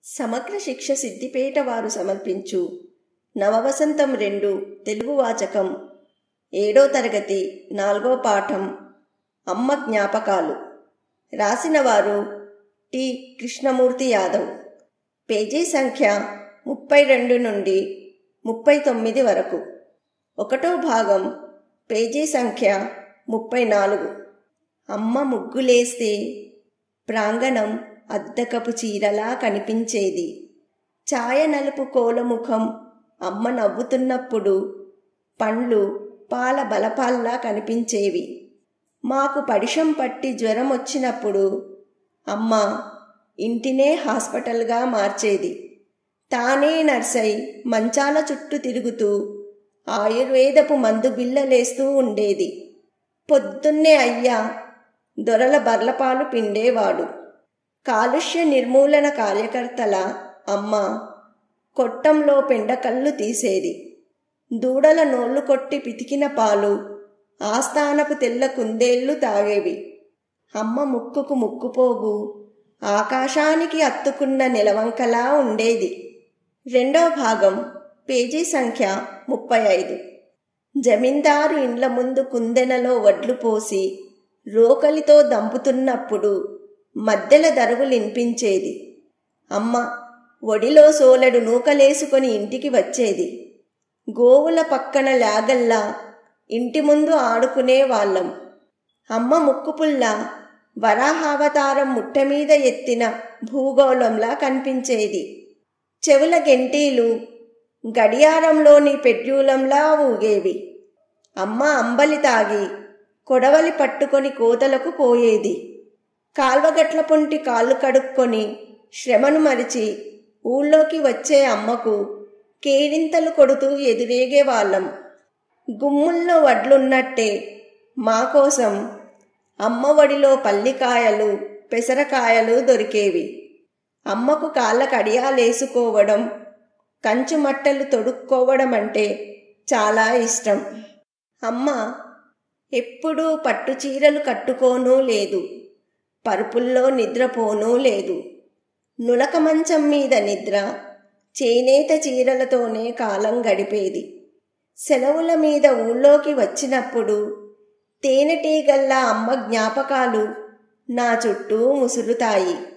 సమగ్ర శిక్ష సిద్దిపేట వారు సమర్పించు నవవసంతం రెండు తెలుగు వాచకం ఏడో తరగతి నాలుగో పాఠం అమ్మ జ్ఞాపకాలు రాసిన వారు టి కృష్ణమూర్తి యాదవ్ పేజీ సంఖ్య ముప్పై రెండు నుండి ముప్పై తొమ్మిది వరకు ఒకటో భాగం పేజీ సంఖ్య ముప్పై నాలుగు అమ్మ ముగ్గులేస్తే ప్రాంగణం అద్దకపు చీరలా కనిపించేది ఛాయ నలుపు కోలముఖం అమ్మ నవ్వుతున్నప్పుడు పండ్లు పాల బలపాల్లా కనిపించేవి మాకు పడిషం పట్టి జ్వరం వచ్చినప్పుడు అమ్మ ఇంటినే హాస్పిటల్గా మార్చేది తానే నర్సై మంచాల చుట్టూ తిరుగుతూ ఆయుర్వేదపు మందు బిల్లలేస్తూ ఉండేది పొద్దున్నే అయ్యా దొరల బర్లపాలు పిండేవాడు కాలుష్య నిర్మూలన కార్యకర్తల అమ్మ కొట్టంలో పెండకళ్ళు తీసేది దూడల నోళ్లు కొట్టి పితికిన పాలు ఆస్థానపు తెల్ల కుందేళ్లు తాగేవి అమ్మ ముక్కుకు ముక్కుపోగు ఆకాశానికి అత్తుకున్న నిలవంకలా ఉండేది రెండో భాగం పేజీ సంఖ్య ముప్పై ఐదు జమీందారు ఇండ్ల ముందు కుందెనలో వడ్లు పోసి రోకలితో దంపుతున్నప్పుడు మద్దెల దరువులినిపించేది అమ్మ ఒడిలో సోలెడు నూకలేసుకొని ఇంటికి వచ్చేది గోవుల పక్కన లాగల్లా ఇంటి ముందు ఆడుకునే వాళ్ళం అమ్మ ముక్కుపుల్ల వరాహావతారం ముట్ట మీద ఎత్తిన భూగోళంలా కనిపించేది చెవుల గెంటీలు గడియారంలోని పెడ్యూలంలా ఊగేవి అమ్మ అంబలి తాగి కొడవలి పట్టుకొని కోతలకు పోయేది కాల్వగట్ల పొంటి కాళ్ళు కడుక్కొని శ్రమను మరిచి ఊళ్ళోకి వచ్చే అమ్మకు కేడింతలు కొడుతూ ఎదురేగే వాళ్ళం గుమ్ముల్లో వడ్లున్నట్టే మా కోసం అమ్మ ఒడిలో పల్లికాయలు పెసరకాయలు దొరికేవి అమ్మకు కాళ్ళ కడియాలేసుకోవడం కంచు మట్టలు తొడుక్కోవడం అంటే చాలా ఇష్టం అమ్మ ఎప్పుడూ పట్టు చీరలు కట్టుకోనూ లేదు పరుపుల్లో నిద్రపోనూ లేదు నులక మంచం మీద నిద్ర చేనేత చీరలతోనే కాలం గడిపేది సెలవుల మీద ఊళ్ళోకి వచ్చినప్పుడు తేనెటీగల్లా అమ్మ జ్ఞాపకాలు నా చుట్టూ ముసురుతాయి